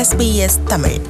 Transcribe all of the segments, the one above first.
SBS Tamil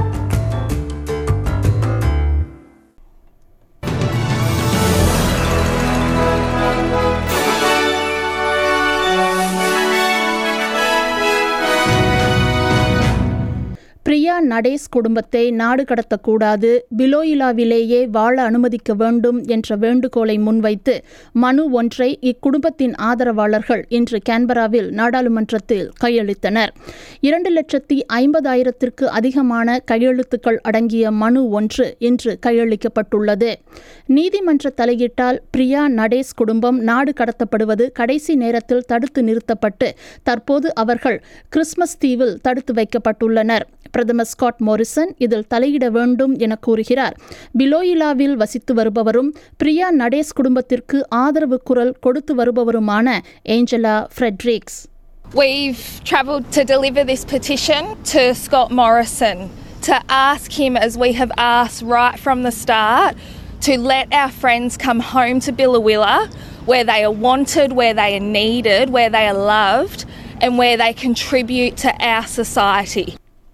Priya நடேஸ் குடும்பத்தை நாடு கடத்தக்கூடாது பிலோயிலாவிலேயே வாழ அனுமதிக்க வேண்டும் என்ற வேண்டுகோளை முன்வைத்து மனு ஒன்றை இக்குடும்பத்தின் ஆதரவாளர்கள் இன்று கேன்பராவில் நாடாளுமன்றத்தில் கையளித்தனர் இரண்டு லட்சத்தி ஐம்பதாயிரத்திற்கு அதிகமான கையெழுத்துக்கள் அடங்கிய மனு ஒன்று இன்று கையளிக்கப்பட்டுள்ளது நீதிமன்ற தலையீட்டால் பிரியா நடேஸ் குடும்பம் நாடு கடத்தப்படுவது கடைசி நேரத்தில் தடுத்து நிறுத்தப்பட்டு தற்போது அவர்கள் கிறிஸ்மஸ் தீவில் தடுத்து வைக்கப்பட்டுள்ளனர் பிரதமர் ஸ்காட் மோரிசன் இதில் தலையிட வேண்டும் என கூறுகிறார் பிலோயிலாவில் வசித்து வருபவரும் பிரியா நடேஸ் குடும்பத்திற்கு ஆதரவு குரல் கொடுத்து வருபவருமான Angela Fredericks We've travelled to deliver this petition to Scott Morrison to ask him, as we have asked right from the start, to let our friends come home to Billawilla where they are wanted, where they are needed, where they are loved, and where they contribute to our society.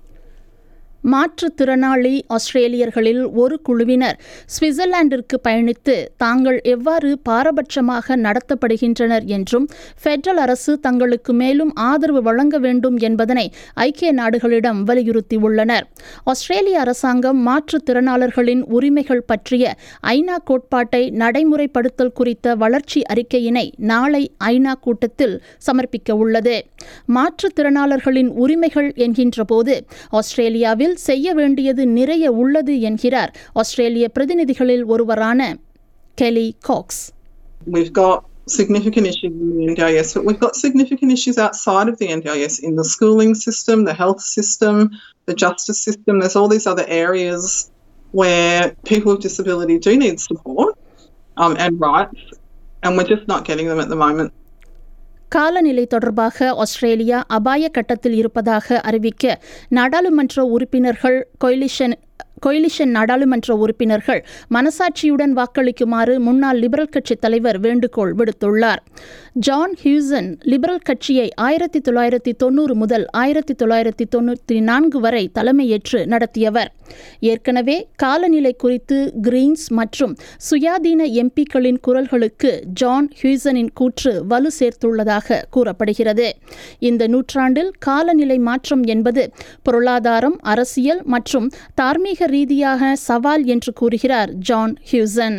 மாற்றுத்திறனாளி ஆஸ்திரேலியர்களில் ஒரு குழுவினர் சுவிட்சர்லாந்திற்கு பயணித்து தாங்கள் எவ்வாறு பாரபட்சமாக நடத்தப்படுகின்றனர் என்றும் federal அரசு தங்களுக்கு மேலும் ஆதரவு வழங்க வேண்டும் என்பதனை ஐக்கிய நாடுகளிடம் வலியுறுத்தியுள்ளனர் ஆஸ்திரேலிய அரசாங்கம் மாற்றுத்திறனாளர்களின் உரிமைகள் பற்றிய ஐநா கோட்பாட்டை நடைமுறைப்படுத்தல் குறித்த வளர்ச்சி அறிக்கையினை நாளை ஐநா கூட்டத்தில் சமர்ப்பிக்க உள்ளது மாற்றுத்திறனாளர்களின் உரிமைகள் என்கின்ற போது ஆஸ்திரேலியாவில் செய்ய வேண்டியது நிறைய உள்ளது என்கிறார் ஆஸ்திரேலிய பிரதிநிதிகளில் ஒருவரான Kelly Cox We've got significant issues in the NDIS, but we've got significant issues outside of the NDIS in the schooling system, the health system, the justice system. There's all these other areas where people with disability do need support um, and rights, and we're just not getting them at the moment. காலநிலை தொடர்பாக Australia அபாய கட்டத்தில் இருப்பதாக அறிவிக்க நாடாளுமன்ற உறுப்பினர்கள் collision collision நாடாளுமன்ற உறுப்பினர்கள் மனசாட்சியுடன் வாக்களிக்குமாறு முன்னாள் லிபரல் கட்சி தலைவர் வேண்டுகோள் விடுத்துள்ளார் ஜான் ஹியூசன் லிபரல் கட்சியை ஆயிரத்தி தொள்ளாயிரத்தி தொண்ணூறு முதல் ஆயிரத்தி தொள்ளாயிரத்தி தொண்ணூற்றி நான்கு வரை தலைமையேற்று நடத்தியவர் ஏற்கனவே காலநிலை குறித்து கிரீன்ஸ் மற்றும் சுயாதீன எம்பிக்களின் குரல்களுக்கு ஜான் ஹியூசனின் கூற்று வலு சேர்த்துள்ளதாக கூறப்படுகிறது இந்த நூற்றாண்டில் காலநிலை மாற்றம் என்பது பொருளாதாரம் அரசியல் மற்றும் தார்மீக ரீதியாக சவால் என்று கூறுகிறார் John Hewson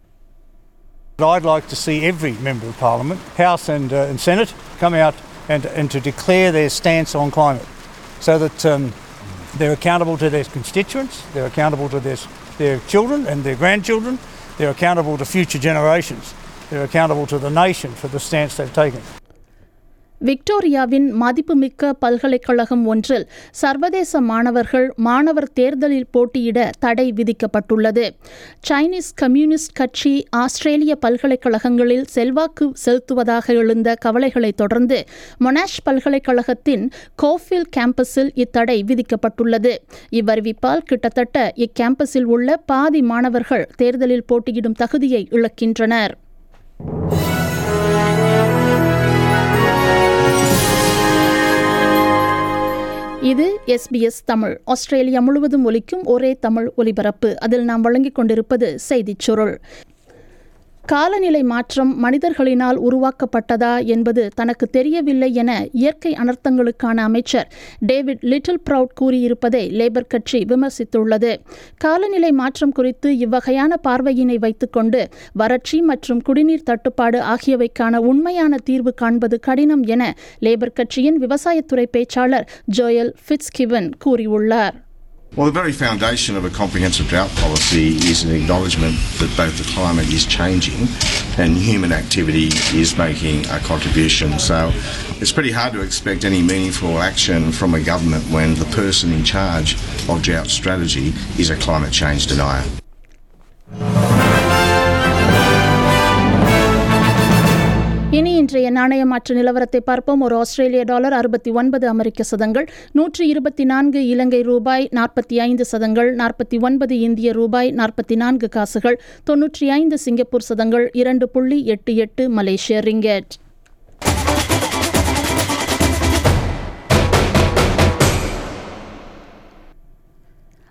I'd like to see every member of parliament, House and, uh, and Senate, come out and, and to declare their stance on climate, so that um, they're accountable to their constituents, they're accountable to their, their children and their grandchildren, they're accountable to future generations, they're accountable to the nation for the stance they've taken. விக்டோரியாவின் மதிப்புமிக்க பல்கலைக்கழகம் ஒன்றில் சர்வதேச மாணவர்கள் மாணவர் தேர்தலில் போட்டியிட தடை விதிக்கப்பட்டுள்ளது சைனீஸ் கம்யூனிஸ்ட் கட்சி ஆஸ்திரேலிய பல்கலைக்கழகங்களில் செல்வாக்கு செலுத்துவதாக எழுந்த கவலைகளை தொடர்ந்து மொனாஷ் பல்கலைக்கழகத்தின் கோஃபில் கேம்பஸில் இத்தடை விதிக்கப்பட்டுள்ளது இவ்வறிவிப்பால் கிட்டத்தட்ட இக்கேம்பஸில் உள்ள பாதி மாணவர்கள் தேர்தலில் போட்டியிடும் தகுதியை இழக்கின்றனர் இது எஸ்பிஎஸ் தமிழ் ஆஸ்திரேலியா முழுவதும் ஒலிக்கும் ஒரே தமிழ் ஒலிபரப்பு அதில் நாம் வழங்கிக் கொண்டிருப்பது செய்திச் சுருள் காலநிலை மாற்றம் மனிதர்களினால் உருவாக்கப்பட்டதா என்பது தனக்கு தெரியவில்லை என இயற்கை அனர்த்தங்களுக்கான அமைச்சர் டேவிட் லிட்டில் ப்ரவுட் கூறியிருப்பதை லேபர் கட்சி விமர்சித்துள்ளது காலநிலை மாற்றம் குறித்து இவ்வகையான பார்வையினை வைத்துக்கொண்டு வறட்சி மற்றும் குடிநீர் தட்டுப்பாடு ஆகியவைக்கான உண்மையான தீர்வு காண்பது கடினம் என லேபர் கட்சியின் விவசாயத்துறை பேச்சாளர் ஜோயல் ஃபிட்ஸ்கிவன் கூறியுள்ளார் Well, the very foundation of a comprehensive drought policy is an acknowledgement that both the climate is changing and human activity is making a contribution. So it's pretty hard to expect any meaningful action from a government when the person in charge of drought strategy is a climate change denier. இனி இன்றைய நாணய மாற்று நிலவரத்தை பார்ப்போம் ஒரு ஆஸ்திரேலிய dollar அறுபத்தி ஒன்பது அமெரிக்க சதங்கள் நூற்றி இருபத்தி நான்கு இலங்கை ரூபாய் நாற்பத்தி ஐந்து சதங்கள் நாற்பத்தி ஒன்பது இந்திய ரூபாய் நாற்பத்தி நான்கு காசுகள் தொன்னூற்றி ஐந்து சிங்கப்பூர் சதங்கள் இரண்டு புள்ளி எட்டு எட்டு மலேசிய ரிங்கெட்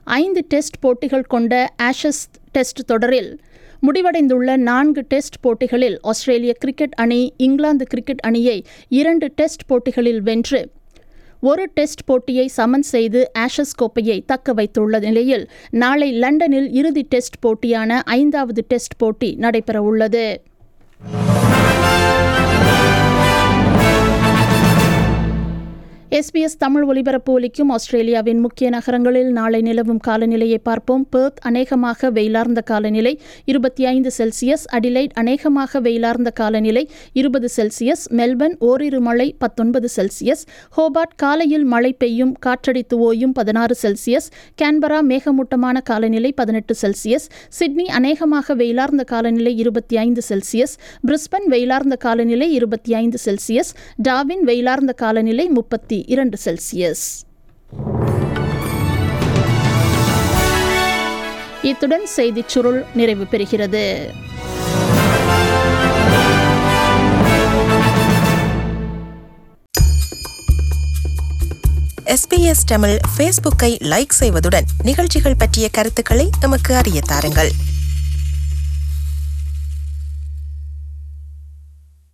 ஐந்து டெஸ்ட் போட்டிகள் கொண்ட ஆஷஸ் டெஸ்ட் தொடரில் முடிவடைந்துள்ள நான்கு டெஸ்ட் போட்டிகளில் ஆஸ்திரேலிய கிரிக்கெட் அணி இங்கிலாந்து கிரிக்கெட் அணியை இரண்டு டெஸ்ட் போட்டிகளில் வென்று ஒரு டெஸ்ட் போட்டியை சமன் செய்து ஆஷஸ் கோப்பையை தக்க வைத்துள்ள நிலையில் நாளை லண்டனில் இறுதி டெஸ்ட் போட்டியான ஐந்தாவது டெஸ்ட் போட்டி நடைபெறவுள்ளது எஸ்பிஎஸ் தமிழ் ஒலிபரப்பு ஒலிக்கும் ஆஸ்திரேலியாவின் முக்கிய நகரங்களில் நாளை நிலவும் காலநிலையை பார்ப்போம் பெர்த் அநேகமாக வெயிலார்ந்த காலநிலை இருபத்தி ஐந்து செல்சியஸ் அடிலைட் அநேகமாக வெயிலார்ந்த காலநிலை இருபது செல்சியஸ் மெல்பர்ன் ஓரிரு மழை பத்தொன்பது செல்சியஸ் ஹோபார்ட் காலையில் மழை பெய்யும் காற்றடித்து ஓயும் பதினாறு செல்சியஸ் கேன்பரா மேகமூட்டமான காலநிலை பதினெட்டு செல்சியஸ் சிட்னி அநேகமாக வெயிலார்ந்த காலநிலை இருபத்தி ஐந்து செல்சியஸ் பிரிஸ்பன் வெயிலார்ந்த காலநிலை இருபத்தி ஐந்து செல்சியஸ் டாவின் வெயிலார்ந்த காலநிலை முப்பத்தி இரண்டு செல்சியஸ் இத்துடன் செய்திச் சுருள் நிறைவு பெறுகிறது எஸ்பிஎஸ் தமிழ் ஃபேஸ்புக்கை லைக் செய்வதுடன் நிகழ்ச்சிகள் பற்றிய கருத்துக்களை எமக்கு அறிய தாருங்கள்